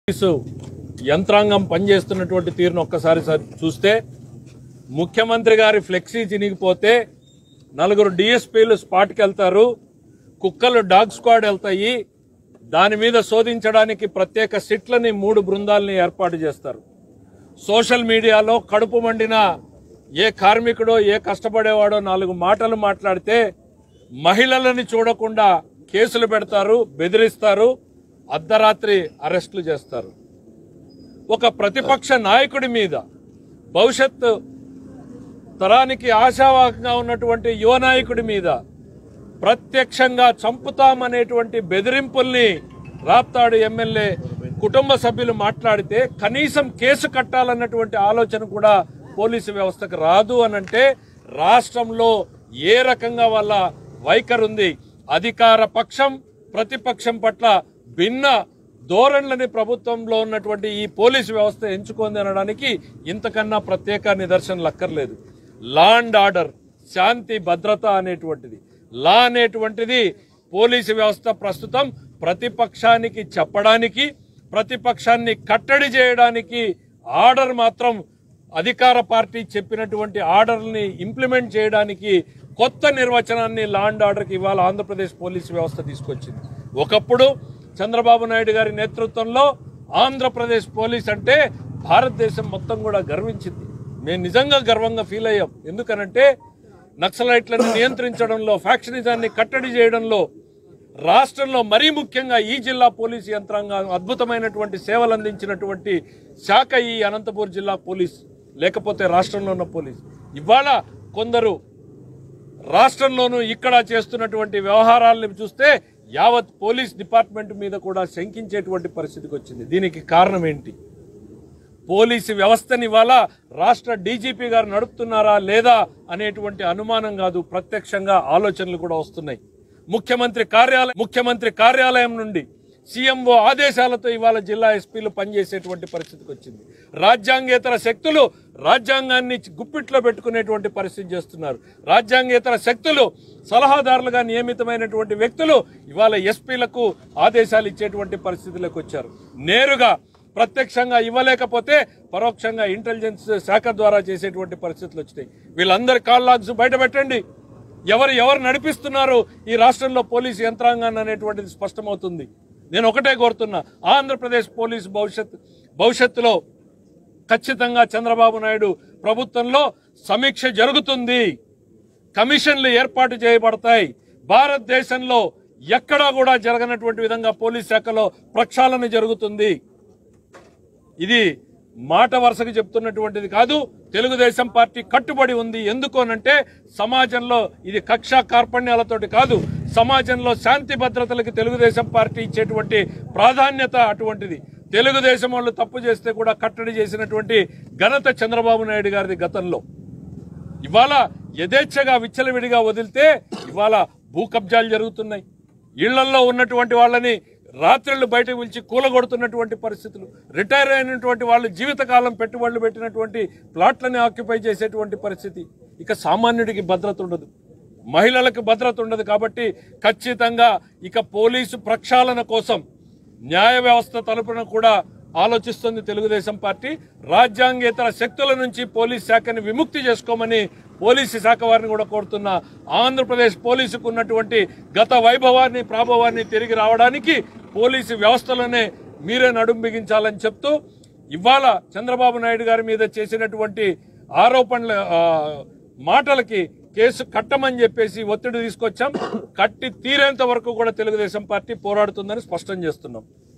police యంత్రాంగం పనిచేస్తున్నటువంటి తీరును ఒక్కసారి స- చూస్తే ముఖ్యమంత్రి గారి ఫ్లెక్సీ చినిగిపోతే నలుగురు డిఎస్పీలు స్పాట్కి వెళ్తారు కుక్కలు డాగ్ స్క్వాడ్ వెళ్తాయి దాని మీద శోధించడానికి ప్రత్యేక సిట్లని మూడు బృందాలని ఏర్పాటు చేస్తారు సోషల్ మీడియాలో కడుపు మండిన ఏ కార్మికుడో ఏ కష్టపడేవాడో నాలుగు మాటలు మాట్లాడితే మహిళలని చూడకుండా కేసులు పెడతారు బెదిరిస్తారు అర్ధరాత్రి అరెస్టులు చేస్తారు ఒక ప్రతిపక్ష నాయకుడి మీద భవిష్యత్తు తరానికి ఆశావాహంగా ఉన్నటువంటి యువ నాయకుడి మీద ప్రత్యక్షంగా చంపుతామనేటువంటి బెదిరింపుల్ని రాప్తాడు ఎమ్మెల్యే కుటుంబ సభ్యులు మాట్లాడితే కనీసం కేసు కట్టాలన్నటువంటి ఆలోచన కూడా పోలీసు వ్యవస్థకు రాదు అనంటే రాష్ట్రంలో ఏ రకంగా వాళ్ళ వైఖరి ఉంది అధికార పక్షం ప్రతిపక్షం పట్ల భిన్న ధోరణులని ప్రభుత్వంలో ఉన్నటువంటి ఈ పోలీసు వ్యవస్థ ఎంచుకుంది అనడానికి ఇంతకన్నా ప్రత్యేక నిదర్శనలు అక్కర్లేదు లా అండ్ ఆర్డర్ శాంతి భద్రత అనేటువంటిది లా అనేటువంటిది పోలీసు వ్యవస్థ ప్రస్తుతం ప్రతిపక్షానికి చెప్పడానికి ప్రతిపక్షాన్ని కట్టడి చేయడానికి ఆర్డర్ మాత్రం అధికార పార్టీ చెప్పినటువంటి ఆర్డర్ని ఇంప్లిమెంట్ చేయడానికి కొత్త నిర్వచనాన్ని లా అండ్ ఆర్డర్కి ఇవాళ ఆంధ్రప్రదేశ్ పోలీసు వ్యవస్థ తీసుకొచ్చింది ఒకప్పుడు చంద్రబాబు నాయుడు గారి నేతృత్వంలో ఆంధ్రప్రదేశ్ పోలీస్ అంటే భారతదేశం మొత్తం కూడా గర్వించింది మేము నిజంగా గర్వంగా ఫీల్ అయ్యాం ఎందుకనంటే నక్సలైట్లను నియంత్రించడంలో ఫ్యాక్షనిజాన్ని కట్టడి చేయడంలో రాష్ట్రంలో మరీ ముఖ్యంగా ఈ జిల్లా పోలీసు యంత్రాంగం అద్భుతమైనటువంటి సేవలు అందించినటువంటి శాఖ ఈ అనంతపూర్ జిల్లా పోలీస్ లేకపోతే రాష్ట్రంలో ఉన్న పోలీస్ ఇవాళ కొందరు రాష్ట్రంలోనూ ఇక్కడ చేస్తున్నటువంటి వ్యవహారాలను చూస్తే యావత్ పోలీస్ డిపార్ట్మెంట్ మీద కూడా శంకించేటువంటి పరిస్థితికి వచ్చింది దీనికి కారణం ఏంటి పోలీసు వ్యవస్థని ఇవాళ రాష్ట్ర డీజీపీ గారు నడుపుతున్నారా లేదా అనేటువంటి అనుమానం కాదు ప్రత్యక్షంగా ఆలోచనలు కూడా వస్తున్నాయి ముఖ్యమంత్రి కార్యాలయం ముఖ్యమంత్రి కార్యాలయం నుండి సీఎంఓ ఆదేశాలతో ఇవాళ జిల్లా ఎస్పీలు పనిచేసేటువంటి పరిస్థితికి వచ్చింది రాజ్యాంగేతర శక్తులు రాజ్యాంగాన్ని గుప్పిట్లో పెట్టుకునేటువంటి పరిస్థితి చేస్తున్నారు రాజ్యాంగేతర శక్తులు సలహాదారులుగా నియమితమైనటువంటి వ్యక్తులు ఇవాళ ఎస్పీలకు ఆదేశాలు ఇచ్చేటువంటి పరిస్థితిలోకి వచ్చారు నేరుగా ప్రత్యక్షంగా ఇవ్వలేకపోతే పరోక్షంగా ఇంటెలిజెన్స్ శాఖ ద్వారా చేసేటువంటి పరిస్థితులు వచ్చినాయి వీళ్ళందరి కాల్ లాగ్స్ బయట పెట్టండి ఎవరు ఎవరు నడిపిస్తున్నారు ఈ రాష్ట్రంలో పోలీసు యంత్రాంగాన్ని అనేటువంటిది స్పష్టమవుతుంది నేను ఒకటే కోరుతున్నా ఆంధ్రప్రదేశ్ పోలీసు భవిష్యత్ భవిష్యత్తులో ఖచ్చితంగా చంద్రబాబు నాయుడు ప్రభుత్వంలో సమీక్ష జరుగుతుంది కమిషన్లు ఏర్పాటు చేయబడతాయి భారతదేశంలో ఎక్కడా కూడా జరగనటువంటి విధంగా పోలీస్ శాఖలో ప్రక్షాళన జరుగుతుంది ఇది మాట వరుసకు చెప్తున్నటువంటిది కాదు తెలుగుదేశం పార్టీ కట్టుబడి ఉంది ఎందుకు అనంటే సమాజంలో ఇది కక్ష కార్పణ్యాలతోటి కాదు సమాజంలో శాంతి భద్రతలకు తెలుగుదేశం పార్టీ ఇచ్చేటువంటి ప్రాధాన్యత అటువంటిది తెలుగుదేశం వాళ్ళు తప్పు చేస్తే కూడా కట్టడి చేసినటువంటి ఘనత చంద్రబాబు నాయుడు గారిది గతంలో ఇవాళ యథేచ్ఛగా విచ్చలవిడిగా వదిలితే ఇవాళ భూ కబ్జాలు జరుగుతున్నాయి ఇళ్లలో ఉన్నటువంటి వాళ్ళని రాత్రులు బయటకు పిలిచి కూలగొడుతున్నటువంటి పరిస్థితులు రిటైర్ అయినటువంటి వాళ్ళు జీవితకాలం పెట్టుబడులు పెట్టినటువంటి ప్లాట్లని ఆక్యుపై చేసేటువంటి పరిస్థితి ఇక సామాన్యుడికి భద్రత ఉండదు మహిళలకు భద్రత ఉండదు కాబట్టి ఖచ్చితంగా ఇక పోలీసు ప్రక్షాళన కోసం న్యాయ వ్యవస్థ తరపున కూడా ఆలోచిస్తుంది తెలుగుదేశం పార్టీ రాజ్యాంగేతర శక్తుల నుంచి పోలీస్ శాఖని విముక్తి చేసుకోమని పోలీసు శాఖ వారిని కూడా కోరుతున్నా ఆంధ్రప్రదేశ్ పోలీసుకు ఉన్నటువంటి గత వైభవాన్ని ప్రాభవాన్ని తిరిగి రావడానికి పోలీసు వ్యవస్థలోనే మీరే నడుం బిగించాలని చెప్తూ ఇవాళ చంద్రబాబు నాయుడు గారి మీద చేసినటువంటి ఆరోపణల ఆ, మాటలకి కేసు కట్టమని చెప్పేసి ఒత్తిడి తీసుకొచ్చాం కట్టి తీరేంత వరకు కూడా తెలుగుదేశం పార్టీ పోరాడుతుందని స్పష్టం చేస్తున్నాం